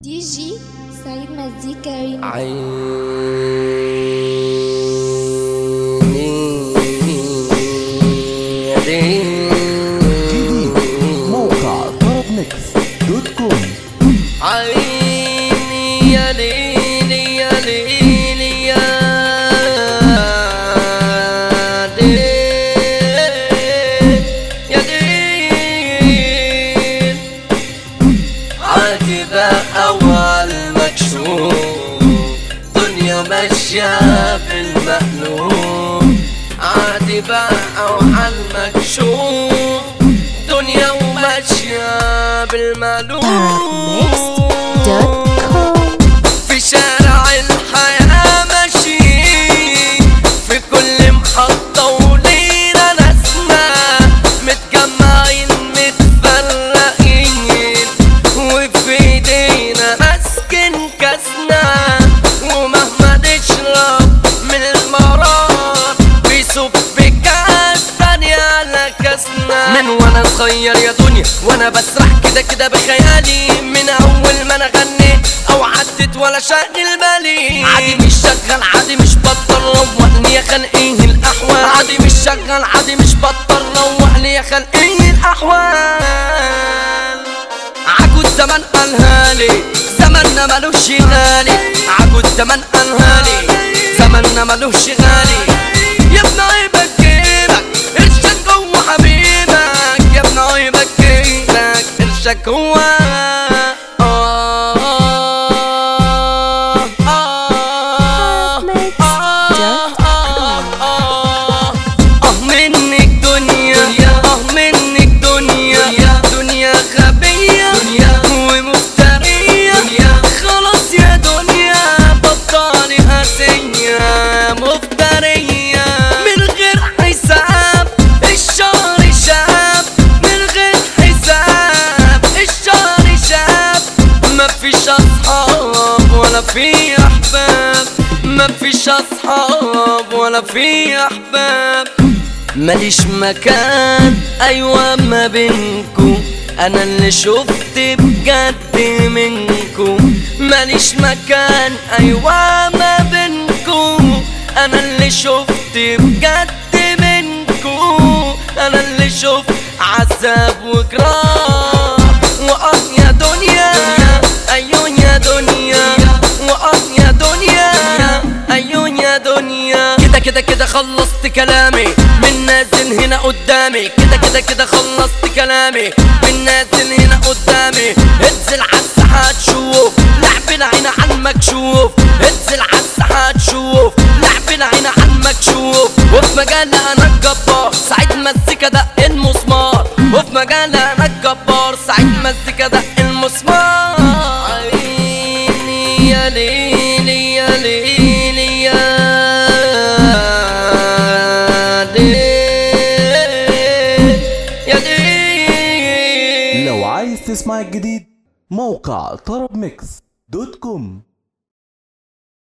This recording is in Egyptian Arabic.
دي جي سعيد مزيكا ريميكس جديد موقع طرب ميكس دوت كوم عيني يا ليلي يا ليلي يا ليل يا ليل عاتبة أول مكشوف دنيا ماشية بالمألوف عاتبة أول مكشوف دنيا وماشية بالمألوف في شارع الحياة ماشي في كل محطة ولينا ناسنا متجمعين متفرقين وفي ايدينا ماسكين كاسنا ومهما نشرب من المرار بيصب كاس تانية على كاسنا من وانا صغير يا دنيا وانا بسرح كده كده بخيالي من اول ما انا غنيت او عدت ولا شاغل بالي عادي مش شغال عادي مش بطل روقني يا خان ايه الاحوال عادي مش شغال عادي مش بطل روقني يا خان ايه الاحوال عجوز زمان قالها لي زماننا ملوش غالي عجوز زمان قالها لي زماننا ملوش غالي يا ابن عيبك جيبك قرشك جوه حبيبك يا ابن عيبك جيبك قرشك جوه آه آه آه آه منك دنيا آه منك دنيا دنيا غبية ومفترية خلاص يا دنيا بطلي قاسية مفترية من غير حساب الشهر شاب من غير حساب الشهر شاب مفيش أصحاب ولا في أحباب مفيش أصحاب ولا في أحباب ماليش مكان أيوة ما بينكو أنا اللي شفت بجد منكو ماليش مكان أيوة ما بينكو أنا اللي شفت بجد منكو أنا اللي شفت عذاب وجراح وآه يا دنيا أيون يا دنيا وآه يا دنيا أيون يا دنيا كده كده كده خلصت كلامي من نازل هنا قدامي كده كده كده خلصت كلامي من نازل هنا قدامي انزل عالساحة تشوف لعبنا هنا على المكشوف انزل عالساحة تشوف لعبنا هنا على المكشوف وفي مجال انا الجبار سعيد مزيكا دق المسمار وفي مجال انا الجبار سعيد مزيكا دق المسمار عيني يا ليلي يا ليلي يا ليل يا ليل لو عايز تسمع الجديد موقع طرب ميكس دوت كوم